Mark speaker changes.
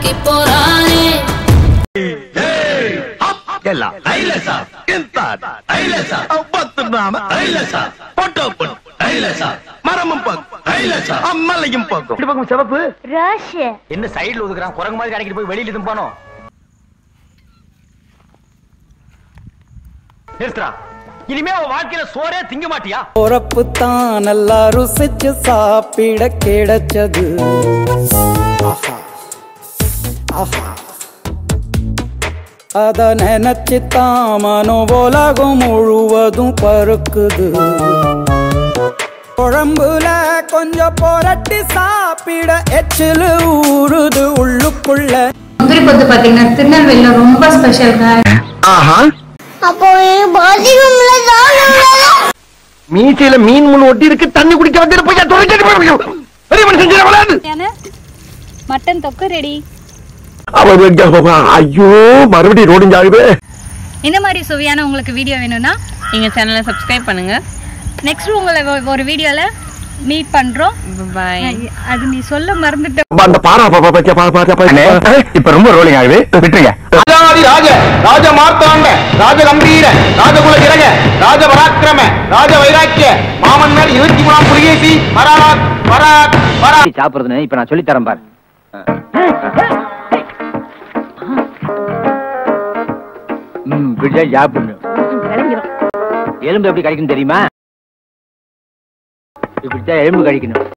Speaker 1: தூக்கி போறானே
Speaker 2: ಎಲ್ಲ ಐಲಸ ಇಂತಾದ ಐಲಸ பத்துனாம ஐலச பொட்டோ பொட்டு ஐலச மரமும் பக்கம் ஐலச அம்மலையும் பக்கம்
Speaker 3: ரெண்டு பக்கம் சிவப்பு
Speaker 4: ரோஷ்
Speaker 3: என்ன சைடுல ஒதுக்குறான் குரங்கு மாதிரி கடைக்கிட்டு போய் வெளியில இதும் போனோம் நிறுத்துறா இனிமே அவன் வாழ்க்கையில சோறே திங்க மாட்டியா
Speaker 5: பொறப்பு தான் நல்லா ருசிச்சு சாப்பிட கிடைச்சது ஆஹா ஆஹா அத நினைச்சு தான் மனோ உலகம் முழுவதும் பருக்குது குழம்புல கொஞ்சம் புரட்டி சாப்பிட எச்சிலு ஊறுது உள்ளுக்குள்ள
Speaker 6: முந்திரி கொத்து பாத்தீங்கன்னா திருநெல்வேலியில ரொம்ப ஸ்பெஷல்ங்க
Speaker 2: ஆஹா
Speaker 4: அப்போ பாத்ரூம்ல தான்
Speaker 2: மீசையில மீன் முள் ஒட்டி இருக்கு தண்ணி குடிக்க வந்து போய் துறைச்சிட்டு போய் பெரிய மனுஷன் செய்ய வராது
Speaker 7: மட்டன் தொக்கு ரெடி
Speaker 2: ஐயோ மறுபடியும் ரோடிஞ்சாகுது
Speaker 7: இந்த மாதிரி சுவையான உங்களுக்கு வீடியோ வேணும்னா
Speaker 8: எங்க சேனலை சப்ஸ்கிரைப் பண்ணுங்க
Speaker 7: நெக்ஸ்ட் உங்களை ஒ- ஒரு வீடியோல மீட் பண்றோம்
Speaker 8: பாய்
Speaker 7: அது நீ சொல்ல மறந்துட்ட
Speaker 2: அந்த பாரா இப்ப ரொம்ப ரோலிங் ஆகுது விட்டுருங்க
Speaker 9: ராஜாதி ராஜ ராஜ மார்த்தாண்ட ராஜ கம்பீர ராஜகுல திலக ராஜ பராக்கிரம ராஜ வைராக்கிய மாமன்னர் இருபத்தி மூணாம் புலிகேசி பராக் பராக் பராக்
Speaker 3: சாப்பிடுறதுன்னு இப்ப நான் சொல்லி தரேன் பாரு ம் இப்படிதான் சாப்பிடணும் எலும்பு எப்படி கடிக்கணும் தெரியுமா இப்படித்தான் எலும்பு கடிக்கணும்